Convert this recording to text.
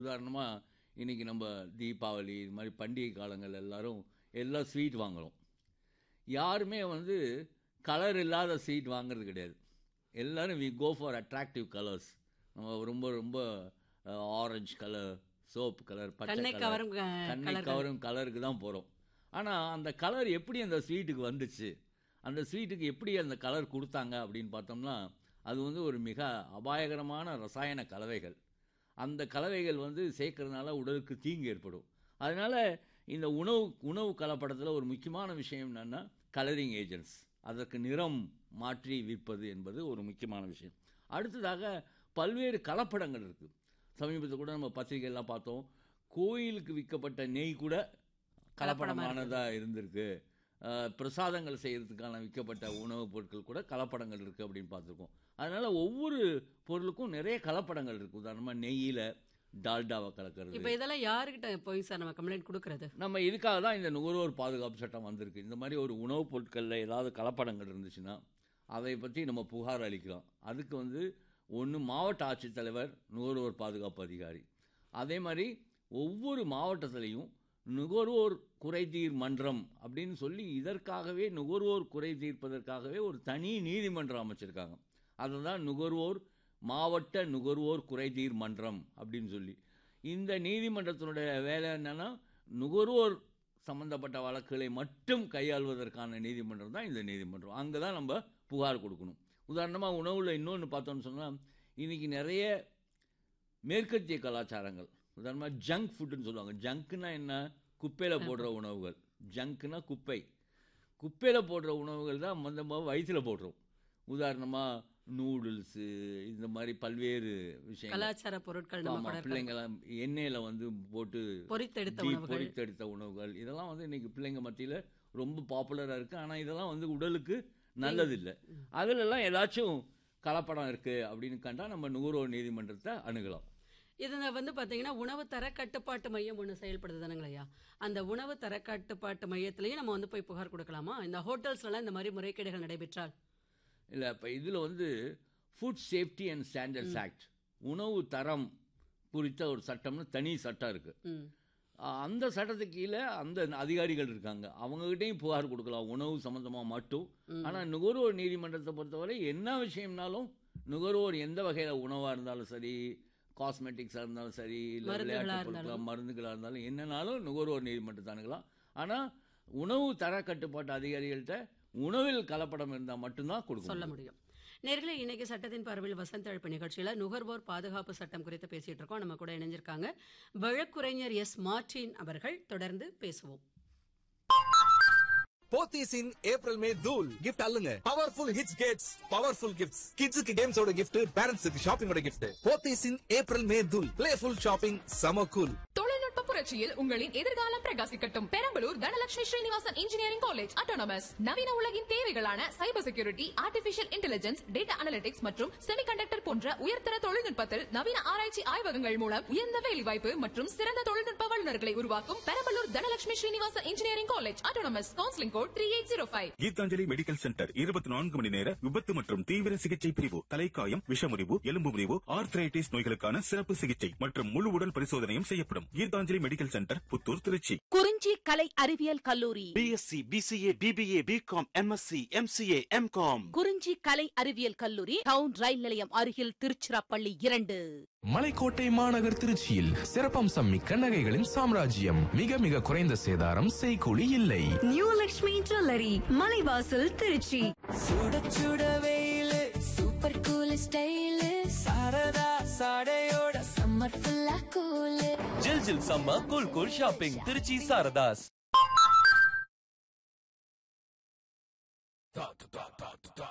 உதாரணமாக இன்றைக்கி நம்ம தீபாவளி இது மாதிரி பண்டிகை காலங்கள் எல்லாரும் எல்லாம் ஸ்வீட் வாங்குறோம் யாருமே வந்து கலர் இல்லாத ஸ்வீட் வாங்குறது கிடையாது எல்லாரும் we go for attractive colours நம்ம ரொம்ப ரொம்ப ஆரஞ்சு கலர் சோப் கலர் பச்சை கண்ணை கலர் கவரும் க- கண்ணை கலர்கள். கவரும் கலருக்கு தான் போகிறோம் ஆனால் அந்த கலர் எப்படி அந்த ஸ்வீட்டுக்கு வந்துச்சு அந்த ஸ்வீட்டுக்கு எப்படி அந்த கலர் கொடுத்தாங்க அப்படின்னு பார்த்தோம்னா அது வந்து ஒரு மிக அபாயகரமான ரசாயன கலவைகள் அந்த கலவைகள் வந்து சேர்க்கறதுனால உடலுக்கு தீங்கு ஏற்படும் அதனால் இந்த உணவு உணவு கலப்படத்தில் ஒரு முக்கியமான விஷயம் என்னென்னா கலரிங் ஏஜென்ட்ஸ் அதற்கு நிறம் மாற்றி விற்பது என்பது ஒரு முக்கியமான விஷயம் அடுத்ததாக பல்வேறு கலப்படங்கள் இருக்குது சமீபத்தில் கூட நம்ம பத்திரிகையெல்லாம் பார்த்தோம் கோயிலுக்கு விற்கப்பட்ட நெய் கூட கலப்படமானதாக இருந்திருக்கு அஹ், பிரசாதங்கள் செய்கிறதுக்கான விற்கப்பட்ட உணவுப் பொருட்கள் கூட கலப்படங்கள் இருக்குது அப்படின்னு பார்த்துருக்கோம் அதனால் ஒவ்வொரு பொருளுக்கும் நிறைய கலப்படங்கள் இருக்குது உதாரணமாக நெய்யில் டால்டாவை கலக்கிறது இப்ப இதெல்லாம் யாருக்கிட்ட போய் சார் நம்ம கம்ப்ளைண்ட் கொடுக்கறது நம்ம இதுக்காக தான் இந்த நுகர்வோர் பாதுகாப்பு சட்டம் வந்திருக்கு இந்த மாதிரி ஒரு உணவுப் பொருட்களில் ஏதாவது கலப்படங்கள் இருந்துச்சுன்னா அதை பற்றி நம்ம புகார் அளிக்கலாம் அதுக்கு வந்து ஒன்று மாவட்ட ஆட்சித்தலைவர் நுகர்வோர் பாதுகாப்பு அதிகாரி அதே மாதிரி ஒவ்வொரு மாவட்டத்திலையும் நுகர்வோர் குறைதீர் மன்றம் அப்படின்னு சொல்லி இதற்காகவே நுகர்வோர் குறை தீர்ப்பதற்காகவே ஒரு தனி நீதிமன்றம் அமைச்சிருக்காங்க அதுதான் நுகர்வோர் மாவட்ட நுகர்வோர் குறைதீர் மன்றம் அப்படின்னு சொல்லி இந்த நீதிமன்றத்தினுடைய வேலை என்னன்னா நுகர்வோர் சம்பந்தப்பட்ட வழக்குகளை மட்டும் கையாள்வதற்கான நீதிமன்றம் தான் இந்த நீதிமன்றம் அங்கே தான் நம்ம புகார் கொடுக்கணும் உதாரணமாக உணவில் இன்னொன்று பார்த்தோம்னு சொன்னால் இன்றைக்கி நிறைய மேற்கத்திய கலாச்சாரங்கள் உதாரணமாக ஜங்க் ஃபுட்டுன்னு சொல்லுவாங்க ஜங்க்னா என்ன குப்பையில் போடுற உணவுகள் ஜங்க்னா குப்பை குப்பையில் போடுற உணவுகள் தான் நம்ம வயிற்றில் போடுறோம் உதாரணமாக நூடுல்ஸு இந்த மாதிரி பல்வேறு விஷயங்கள் கலாச்சார பொருட்கள் நம்ம ஆமா, கூட இருக்க- பிள்ளைங்களாம் எண்ணெயில் வந்து போட்டு பொரித்தெடுத்த deep உணவுகள் பொரித்தெடுத்த உணவுகள் இதெல்லாம் வந்து இன்னைக்கு பிள்ளைங்க மத்தியில் ரொம்ப பாப்புலராக இருக்குது ஆனால் இதெல்லாம் வந்து உடலுக்கு நல்லதில்லை அதிலெல்லாம் ஏதாச்சும் கலப்படம் இருக்குது அப்படின்னு கண்டா நம்ம நுகர்வோர் நீதிமன்றத்தை அணுகலாம் இது வந்து பாத்தீங்கன்னா உணவு தர கட்டுப்பாட்டு மையம் ஒன்று செயல்படுது தானுங்களையா அந்த உணவு தர கட்டுப்பாட்டு மையத்திலையும் நம்ம வந்து போய் புகார் கொடுக்கலாமா இந்த ஹோட்டல்ஸ்லாம் இந்த மாதிரி முறைகேடுகள் நடைபெற்றால் இல்லை இப்போ இதில் வந்து food safety and standards act உணவு தரம் குறித்த ஒரு சட்டம்னு தனி சட்டம் இருக்குது ம் அந்த சட்டத்துக்கு கீழே அந்த அதிகாரிகள் இருக்காங்க அவங்ககிட்டயும் புகார் கொடுக்கலாம் உணவு சம்பந்தமா மட்டும் ஆனா நுகர்வோர் நீதிமன்றத்தை பொறுத்தவரை என்ன விஷயம்னாலும் நுகர்வோர் எந்த வகையில உணவா இருந்தாலும் சரி காஸ்மெட்டிக்ஸாக இருந்தாலும் சரி இல்லை மருந்துகளா விளையாட்டு பொருட்கள் மருந்துகளாக இருந்தாலும் என்னனாலும் நுகர்வோர் நீதிமன்றத்தை அணுகலாம் ஆனால் உணவு தர கட்டுப்பாட்டு அதிகாரிகள்கிட்ட உணவில் கலப்படம் இருந்தால் மட்டும்தான் கொடுக்க சொல்ல முடியும். முடியும் நேர்களே இன்னைக்கு சட்டத்தின் பார்வையில் வசந்த அழைப்பு நிகழ்ச்சியில நுகர்வோர் பாதுகாப்பு சட்டம் குறித்து பேசிட்டு இருக்கோம் நம்ம கூட இணைஞ்சிருக்காங்க வழக்குரைஞர் எஸ் மார்டின் அவர்கள் தொடர்ந்து பேசுவோம் போத்தீஸ் இன் ஏப்ரல் மே தூல் கிஃப்ட் அல்லுங்க powerful hits gets powerful gifts கிட்ஸுக்கு கேம்ஸோட கிஃப்ட் பேரண்ட்ஸுக்கு ஷாப்பிங்கோட gift Pothys in April May தூல் பிளேஃபுல் ஷாப்பிங் சம கூல் தொழில்நுட்ப புரட்சியில் உங்களின் எதிர்காலம் பிரகாசிக்கட்டும் Perambalur Dhanalakshmi Srinivasan engineering college autonomous நவீன உலகின் தேவைகளான cyber security artificial intelligence data analytics மற்றும் செமிகண்டக்டர் போன்ற உயர்தர தொழில்நுட்பத்தில் நவீன ஆராய்ச்சி ஆய்வகங்கள் மூலம் உயர்ந்த வேலைவாய்ப்பு மற்றும் சிறந்த தொழில்நுட்ப வல்லுநர்களை உருவாக்கும் Perambalur Dhanalakshmi Srinivasan engineering college autonomous counselling code three eight zero five Geethanjali medical centre இருபத்தி நான்கு மணி நேர விபத்து மற்றும் தீவிர சிகிச்சை பிரிவு தலைக்காயம் விஷமுறிவு எலும்பு முறிவு ஆர்த்ரைட்டிஸ் நோய்களுக்கான சிறப்பு சிகிச்சை மற்றும் முழு உடல் பரிசோதனையும் செய்யப்படும் கீதாஞ்சலி மெடிக்கல் சென்டர் புத்தூர் திருச்சி குறிஞ்சி கலை அறிவியல் கல்லூரி BSc BCA BBA BCom MSc MCA MCom Kurinji கலை அறிவியல் கல்லூரி டவுன் ரயில் நிலையம் அருகில் திருச்சிராப்பள்ளி இரண்டு மலைக்கோட்டை மாநகர் திருச்சியில் சிறப்பம்சம் மிக்க நகைகளின் சாம்ராஜ்யம் மிக மிக குறைந்த சேதாரம் செய்கூலி இல்லை நியூ லக்ஷ்மி ஜுவல்லரி மலைவாசல் திருச்சி சுட சுட வெயிலு சூப்பர் கூல் ஸ்டைல் சாரதா சாடையோட சம்மர் ஃபுல்லா கூல் ஜில் ஜில் சம்ம cool cool shopping Trichy Saradhas